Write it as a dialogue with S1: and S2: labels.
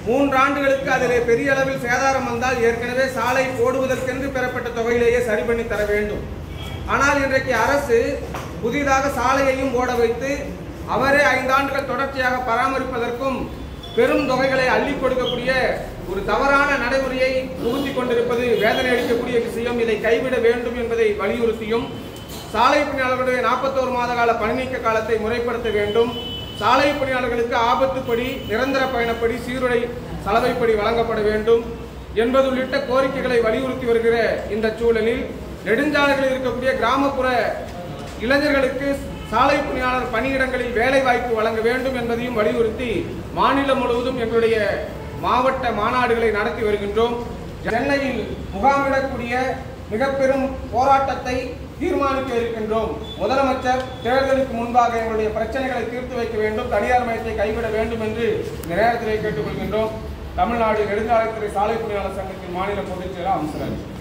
S1: மூன்று ஆண்டுகளுக்கு அதிலே பெரிய அளவில் சேதாரம் வந்தால் ஏற்கனவே சாலை போடுவதற்கென்று பெறப்பட்ட தொகையிலேயே சரி பண்ணி தர வேண்டும் ஆனால் இன்றைக்கு அரசு புதிதாக சாலையையும் ஓட வைத்து அவரே ஐந்தாண்டுகள் தொடர்ச்சியாக பராமரிப்பதற்கும் பெரும் தொகைகளை அள்ளி கொடுக்கக்கூடிய ஒரு தவறான நடைமுறையை புகுத்தி கொண்டிருப்பது வேதனை அளிக்கக்கூடிய விஷயம் இதை கைவிட வேண்டும் என்பதை வலியுறுத்தியும் சாலை பணியாளர்களுடைய நாற்பத்தோரு மாத கால பணிநீக்க காலத்தை முறைப்படுத்த வேண்டும் சாலை பணியாளர்களுக்கு ஆபத்துப்படி நிரந்தர பயணப்படி சீருடை சலவைப்படி வழங்கப்பட வேண்டும் என்பது உள்ளிட்ட கோரிக்கைகளை வலியுறுத்தி வருகிற இந்த சூழலில் நெடுஞ்சாலைகளில் இருக்கக்கூடிய கிராமப்புற இளைஞர்களுக்கு சாலை பணியாளர் பணியிடங்களில் வேலை வாய்ப்பு வழங்க வேண்டும் என்பதையும் வலியுறுத்தி மாநிலம் முழுவதும் எங்களுடைய மாவட்ட மாநாடுகளை நடத்தி வருகின்றோம் சென்னையில் முகாமிடக்கூடிய மிக பெரும் போராட்டத்தை தீர்மானிக்க இருக்கின்றோம் முதலமைச்சர் தேர்தலுக்கு முன்பாக எங்களுடைய பிரச்சனைகளை தீர்த்து வைக்க வேண்டும் தனியார் மயத்தை கைவிட வேண்டும் என்று இந்த நேரத்திலே கேட்டுக்கொள்கின்றோம் தமிழ்நாடு நெடுஞ்சாலைத்துறை சாலை பணியாளர் சங்கத்தின் மாநில பொதுச் செயலர் அம்சராஜ்